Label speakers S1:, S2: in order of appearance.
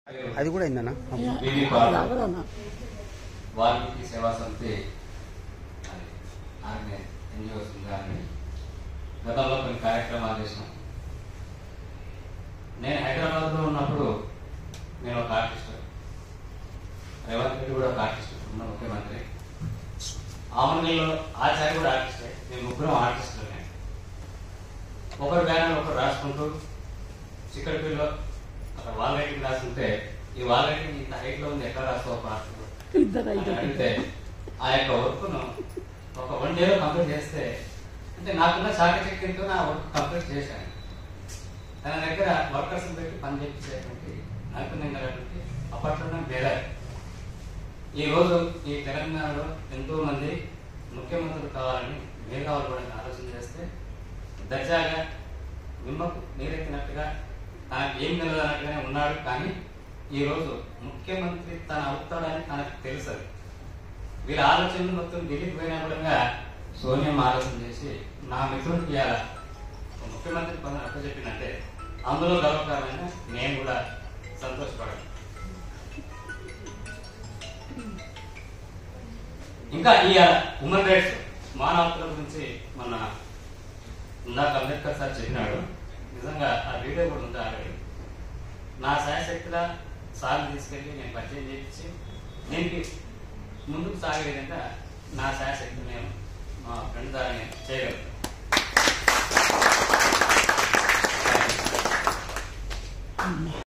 S1: అది కూడా అయిందన్నా
S2: వీధి పాలన వాల్మీకి సేవా సమితి అది ఆమె ఎన్జిఓస్ కానీ గతంలో కొన్ని కార్యక్రమాలు చేసినాం నేను హైదరాబాద్లో ఉన్నప్పుడు నేను ఒక ఆర్టిస్ట్ రేవంత్ రెడ్డి కూడా ఒక ఆర్టిస్ట్ ఉన్న ముఖ్యమంత్రి ఆమరణిలో ఆచార్య కూడా ఆర్టిస్టే మేము ముగ్గురం ఆర్టిస్టులమే ఒకరు బ్యానర్ ఒకరు రాసుకుంటూ చిక్కడిపిల్లో అక్కడ వాల్ రైటింగ్ రాస్తుంటే ఈ వాల్ రైటింగ్ ఇంత హైట్ లో ఉంది ఎక్కడ రాస్తావు పార్టీ అని అడిగితే ఆ యొక్క వర్క్ను ఒక వన్ డేలో కంప్లీట్ చేస్తే అంటే నాకున్న చాకచక్యంతో నా వర్క్ కంప్లీట్ చేశాను తన దగ్గర వర్కర్స్ పెట్టి పని చేయించేటువంటి నైపుణ్యం కలిగినటువంటి అప్పట్లోనే బేరారు ఈ రోజు ఈ తెలంగాణలో ఎంతో మంది ముఖ్యమంత్రులు కావాలని మేఘాలు కూడా ఆలోచన చేస్తే దర్జాగా నిమ్మకు నీరెత్తినట్టుగా తనకు ఏం తెలియదన్నట్టుగానే ఉన్నాడు కానీ ఈ రోజు ముఖ్యమంత్రి తన అవుతాడని తనకు తెలుసు అది. వీళ్ళ ఆలోచనలు మొత్తం ఢిల్లీకి పోయినా కూడా సోనియం ఆలోచన చేసి నా మిత్రుడికి ఇవాళ ఒక ముఖ్యమంత్రి పనులు అప్పచెప్పినట్టే అందులో గర్వకారమైన నేను కూడా సంతోషపడాను ఇంకా ఈ ఉమెన్ రైట్స్ మానవతల గురించి మన ఇందాక అంబేద్కర్ సార్ చెప్పినాడు నిజంగా ఆ వీడియో కూడా ఉంది ఆల్రెడీ నా శాయశక్తిగా సార్లు తీసుకెళ్ళి నేను పరిచయం చేయించి దీనికి ముందుకు సాగే విధంగా నా శాయశక్తి నేను మా ఫ్రెండ్ ద్వారా నేను చేయగలుగుతాను